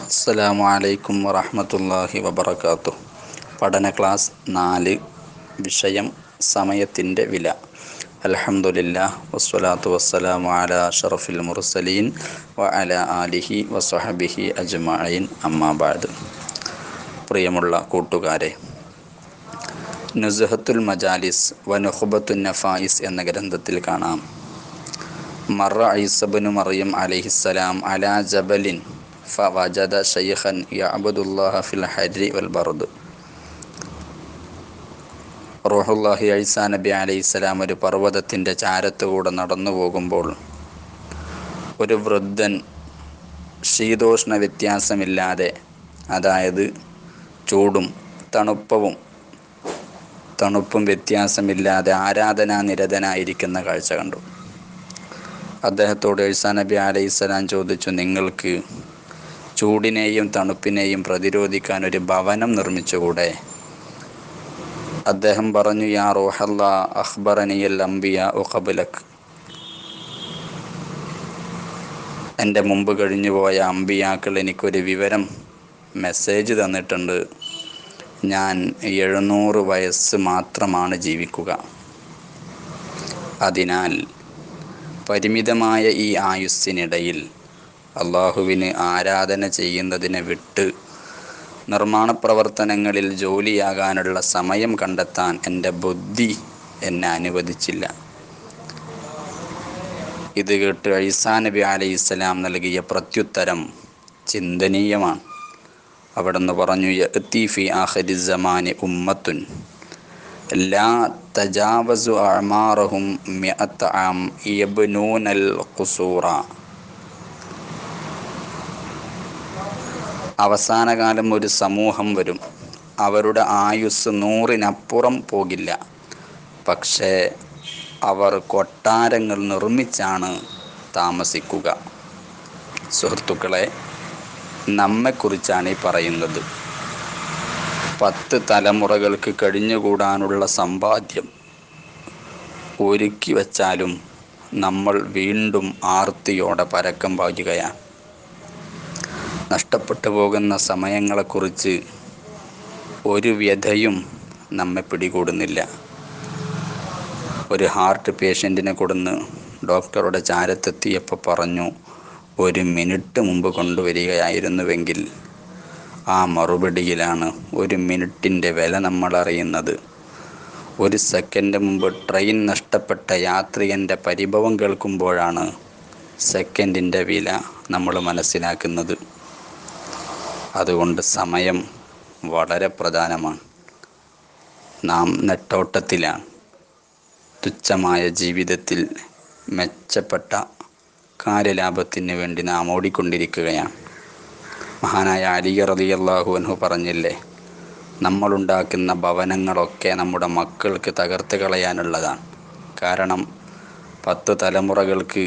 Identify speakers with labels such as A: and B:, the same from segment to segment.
A: അസ്സലാമു അലൈക്കും വറഹ്മത്തുള്ളാഹി വബറകാതുഹു പഠന ക്ലാസ് നാല് വിഷയം സമയത്തിൻ്റെ വില അൽഹംദുലില്ലാ വസ്സലാത്തു വസ്സലാമു അലാ അഷ്റഫിൽ മുർസലീൻ വ അലാ ആലിഹി വസ്വഹബിഹി അജ്മഈൻ അമ്മാ ബഅദ് പ്രിയമുള്ള കൂട്ടുകാരെ നുസ്ഹത്തുൽ മജാലിസ് വ നുഖ്ബത്തുൻ നഫായിസ് എന്ന ഗ്രന്ഥത്തിൽ കാണാം മറ ഐസബനു മറിയം അലൈഹിസ്സലാം അലാ ജബലിൻ ഫവജദ ഷൈഖൻ യഅബുദുല്ലാഹ ഫിൽ ഹരി വൽ ബർദ് റൂഹുല്ലാഹി ഐസാ നബി അലൈഹിസ്സലാം ഒരു പർവ്വതത്തിൻ്റെ ചാരത്തുകൂടെ നടന്നു പോകുമ്പോൾ ഒരു വൃദ്ധൻ ശീതോഷ്ണ വ്യത്യാസമില്ലാതെ അതായത് ചൂടും തണുപ്പവും തണുപ്പും വ്യത്യാസമില്ലാതെ ആരാധനാനിരതനായിരിക്കുന്ന കാഴ്ച കണ്ടു അദ്ദേഹത്തോട് ഈസാ നബി അലൈഹിസ്സലാം ചോദിച്ചു നിങ്ങൾക്ക് ചൂടിനെയും തണുപ്പിനെയും പ്രതിരോധിക്കാൻ ഒരു ഭവനം നിർമ്മിച്ചുകൂടെ അദ്ദേഹം പറഞ്ഞു യാ റോഹല്ല അഖ്ബറനിയൽ അംബിയ ഉഖബുലക് എൻ്റെ മുമ്പ് കഴിഞ്ഞുപോയ അമ്പിയാക്കൾ എനിക്കൊരു വിവരം മെസ്സേജ് തന്നിട്ടുണ്ട് ഞാൻ എഴുന്നൂറ് വയസ്സ് മാത്രമാണ് ജീവിക്കുക അതിനാൽ പരിമിതമായ ഈ ആയുസ്സിനിടയിൽ അള്ളാഹുവിന് ആരാധന ചെയ്യുന്നതിനെ വിട്ട് നിർമ്മാണ പ്രവർത്തനങ്ങളിൽ ജോലിയാകാനുള്ള സമയം കണ്ടെത്താൻ എൻ്റെ ബുദ്ധി എന്നെ അനുവദിച്ചില്ല ഇത് കേട്ട് ഐസാ നബി അലൈഹി ഇസ്ലാം നൽകിയ പ്രത്യുത്തരം ചിന്തനീയമാണ് അവിടുന്ന് പറഞ്ഞു യഅ്തി ഫി ആഖിരി സമാനി ഉമ്മത്തുൻ ലാ തജാവസു അഅമാറഹും മിഅത്ത ആം യബ്നൂനൽ ഖുസൂറ അവസാന കാലം ഒരു സമൂഹം വരും അവരുടെ ആയുസ് നൂറിനപ്പുറം പോകില്ല പക്ഷേ അവർ കൊട്ടാരങ്ങൾ നിർമ്മിച്ചാണ് താമസിക്കുക സുഹൃത്തുക്കളെ നമ്മെക്കുറിച്ചാണ് ഈ പറയുന്നത് പത്ത് തലമുറകൾക്ക് കഴിഞ്ഞുകൂടാനുള്ള സമ്പാദ്യം ഒരുക്കി വച്ചാലും നമ്മൾ വീണ്ടും ആർത്തിയോടെ പരക്കം പായുകയാണ് നഷ്ടപ്പെട്ടു പോകുന്ന സമയങ്ങളെക്കുറിച്ച് ഒരു വ്യഥയും നമ്മെ പിടികൂടുന്നില്ല ഒരു ഹാർട്ട് പേഷ്യൻറ്റിനെ കൊടുന്ന് ഡോക്ടറുടെ ചാരത്തെത്തിയപ്പോൾ പറഞ്ഞു ഒരു മിനിറ്റ് മുമ്പ് കൊണ്ടുവരികയായിരുന്നുവെങ്കിൽ ആ മറുപടിയിലാണ് ഒരു മിനിറ്റിൻ്റെ വില നമ്മൾ അറിയുന്നത് ഒരു സെക്കൻഡ് മുമ്പ് ട്രെയിൻ നഷ്ടപ്പെട്ട യാത്രികൻ്റെ പരിഭവം കേൾക്കുമ്പോഴാണ് സെക്കൻഡിൻ്റെ വില നമ്മൾ മനസ്സിലാക്കുന്നത് അതുകൊണ്ട് സമയം വളരെ പ്രധാനമാണ് നാം നെട്ടോട്ടത്തിലാണ് തുച്ഛമായ ജീവിതത്തിൽ മെച്ചപ്പെട്ട കാര്യലാഭത്തിന് വേണ്ടി നാം ഓടിക്കൊണ്ടിരിക്കുകയാണ് മഹാനായ അലി റളിയല്ലാഹു അൻഹു പറഞ്ഞില്ലേ നമ്മളുണ്ടാക്കുന്ന ഭവനങ്ങളൊക്കെ നമ്മുടെ മക്കൾക്ക് തകർത്ത് കളയാനുള്ളതാണ് കാരണം പത്ത് തലമുറകൾക്ക്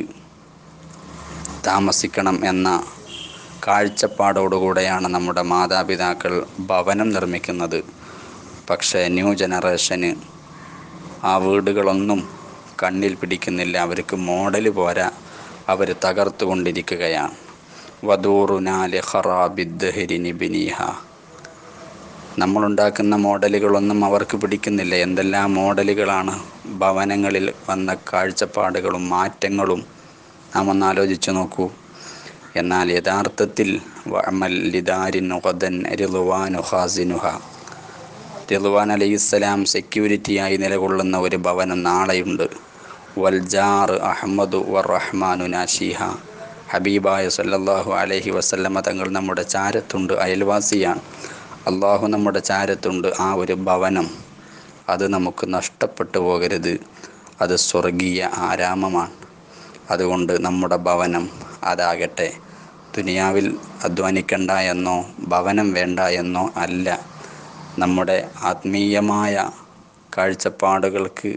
A: താമസിക്കണം എന്ന കാഴ്ചപ്പാടോടുകൂടെയാണ് നമ്മുടെ മാതാപിതാക്കൾ ഭവനം നിർമ്മിക്കുന്നത് പക്ഷേ ന്യൂ ജനറേഷന് ആ വീടുകളൊന്നും കണ്ണിൽ പിടിക്കുന്നില്ല അവർക്ക് മോഡൽ പോരാ അവർ തകർത്തുകൊണ്ടിരിക്കുകയാണ് വധൂറുനാല് ഖറാബിദ്ദഹരിനി ബിനീഹ നമ്മളുണ്ടാക്കുന്ന മോഡലുകളൊന്നും അവർക്ക് പിടിക്കുന്നില്ല എന്തെല്ലാം മോഡലുകളാണ് ഭവനങ്ങളിൽ വന്ന കാഴ്ചപ്പാടുകളും മാറ്റങ്ങളും നാം ഒന്ന് ആലോചിച്ചു നോക്കൂ എന്നാൽ യഥാർത്ഥത്തിൽ വഅമൽ ലിദാരിൻ ഖദൻ റിളുവാനു ഖാസിനുഹ റിളുവാൻ അലൈഹിസ്സലാം സെക്യൂരിറ്റിയായി നിലകൊള്ളുന്ന ഒരു ഭവനം നാളെയുണ്ട് വൽജാർ അഹമ്മദ് വർ റഹ്മാനു നാഷിഹ ഹബീബായ സല്ലല്ലാഹു അലൈഹി വസല്ലമ തങ്ങൾ നമ്മുടെ ചാരത്തുണ്ട് അയൽവാസിയാണ് അള്ളാഹു നമ്മുടെ ചാരത്തുണ്ട് ആ ഒരു ഭവനം അത് നമുക്ക് നഷ്ടപ്പെട്ടു പോകരുത് അത് സ്വർഗീയ ആരാമമാണ് അതുകൊണ്ട് നമ്മുടെ ഭവനം അതാകട്ടെ ദുനിയാവിൽ അധ്വാനിക്കണ്ട എന്നോ ഭവനം വേണ്ട എന്നോ അല്ല നമ്മുടെ ആത്മീയമായ കാഴ്ചപ്പാടുകൾക്ക്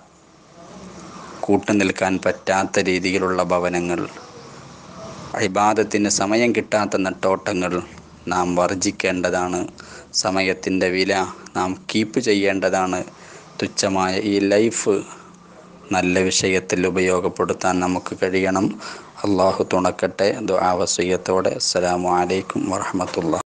A: കൂട്ടുനിൽക്കാൻ പറ്റാത്ത രീതിയിലുള്ള ഭവനങ്ങൾ ഇബാദത്തിന് സമയം കിട്ടാത്ത നെട്ടോട്ടങ്ങൾ നാം വർജിക്കേണ്ടതാണ് സമയത്തിൻ്റെ വില നാം കീപ്പ് ചെയ്യേണ്ടതാണ് തുച്ഛമായ ഈ ലൈഫ് നല്ല വിഷയത്തിൽ ഉപയോഗപ്പെടുത്താൻ നമുക്ക് കഴിയണം അള്ളാഹു തുണക്കട്ടെ ദുആ വസിയ്യത്തോടെ അസ്സലാമു അലൈക്കും വറഹ്മത്തുള്ളാഹി